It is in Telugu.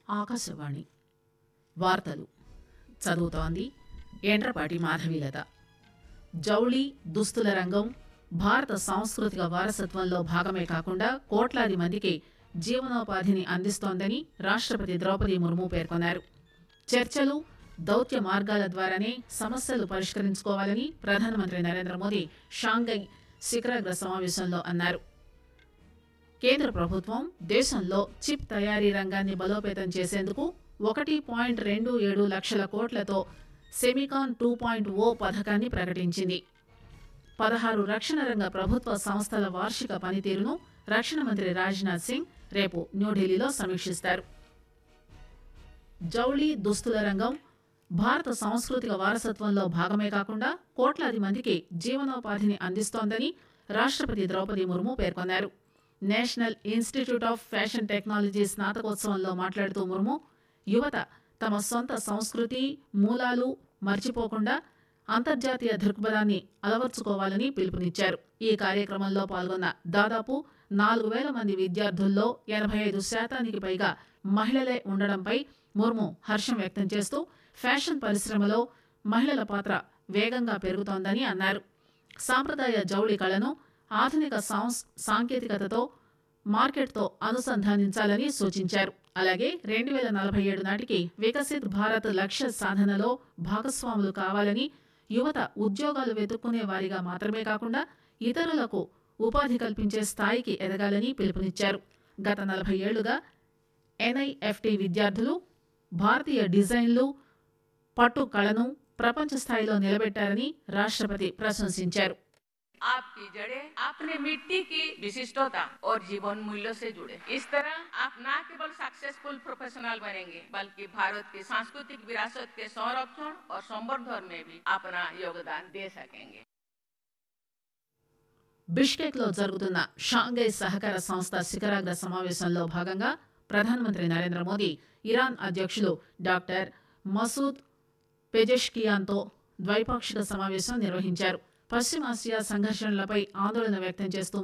ఆకాశవాణి వార్తలు చదువుతోంది ఎండ్రపాటి మాధవీలత జౌళి దుస్తుల రంగం భారత సాంస్కృతిక వారసత్వంలో భాగమే కాకుండా కోట్లాది మందికి జీవనోపాధిని అందిస్తోందని రాష్టపతి ద్రౌపది ముర్ము పేర్కొన్నారు చర్చలు దౌత్య మార్గాల ద్వారానే సమస్యలు పరిష్కరించుకోవాలని ప్రధానమంత్రి నరేంద్ర మోదీ షాంఘై శిఖరాగ్ర సమావేశంలో అన్నారు కేంద్ర ప్రభుత్వం దేశంలో చిప్ తయారీ రంగాన్ని బలోపేతం చేసేందుకు ఒకటి పాయింట్ రెండు ఏడు లక్షల కోట్లతో సెమికాన్ టూ పాయింట్ ఓ పథకాన్ని ప్రకటించింది పదహారు రక్షణ రంగ ప్రభుత్వ సంస్థల వార్షిక పనితీరును రక్షణ మంత్రి రాజ్నాథ్ సింగ్ రేపు న్యూఢిల్లీలో సమీక్షిస్తారు జౌళి దుస్తుల రంగం భారత సాంస్కృతిక వారసత్వంలో భాగమే కాకుండా కోట్లాది మందికి జీవనోపాధిని అందిస్తోందని రాష్టపతి ద్రౌపది ముర్ము పేర్కొన్నారు national institute of fashion technology స్నాతకోత్సవంలో మాట్లాడుతూ ముర్ము యువత తమ సొంత సంస్కృతి మూలాలు మర్చిపోకుండా అంతర్జాతీయ దృక్పథాన్ని అలవర్చుకోవాలని పిలుపునిచ్చారు ఈ కార్యక్రమంలో పాల్గొన్న దాదాపు నాలుగు వేల మంది విద్యార్థుల్లో ఎనభై ఐదు శాతానికి పైగా మహిళలే ఉండడంపై ముర్ము హర్షం వ్యక్తం చేస్తూ ఫ్యాషన్ పరిశ్రమలో మహిళల పాత్ర వేగంగా పెరుగుతోందని అన్నారు సాంప్రదాయ జౌళి కళను ఆధునిక సాంస్ సాంకేతికతతో మార్కెట్తో అనుసంధానించాలని సూచించారు అలాగే రెండు వేల నలభై ఏడు నాటికి వికసిత్ భారత్ లక్ష్య సాధనలో భాగస్వాములు కావాలని యువత ఉద్యోగాలు వెతుక్కునే వారిగా మాత్రమే కాకుండా ఇతరులకు ఉపాధి కల్పించే స్థాయికి ఎదగాలని పిలుపునిచ్చారు గత నలభై ఏళ్లుగా ఎన్ఐఎఫ్టి విద్యార్థులు భారతీయ డిజైన్లు పట్టు కళను ప్రపంచ స్థాయిలో నిలబెట్టారని రాష్ట్రపతి ప్రశంసించారు आपकी जड़ें अपने मिट्टी की विशिष्टता और जीवन मूल्यों से जुड़े इस तरह आप न केवल सक्सेसफुल प्रोफेशनल बनेंगे बल्कि भारत की सांस्कृतिक विरासत के संरक्षण और संवर्धन में भी अपना योगदान दे सकेंगे బిష్కెక్ లో జరుగుతున్న షాంఘై సహకార సంస్థ శిఖరాగ్ర సమావేశంలో భాగంగా ప్రధానమంత్రి నరేంద్ర మోదీ ఇరాన్ అధ్యక్షులు డాక్టర్ మసూద్ పెజెష్కియాన్తో ద్వైపాక్షిక సమావేశం నిర్వహించారు పశ్చిమాసియా సంఘర్షణలపై ఆందోళన వ్యక్తం చేస్తూ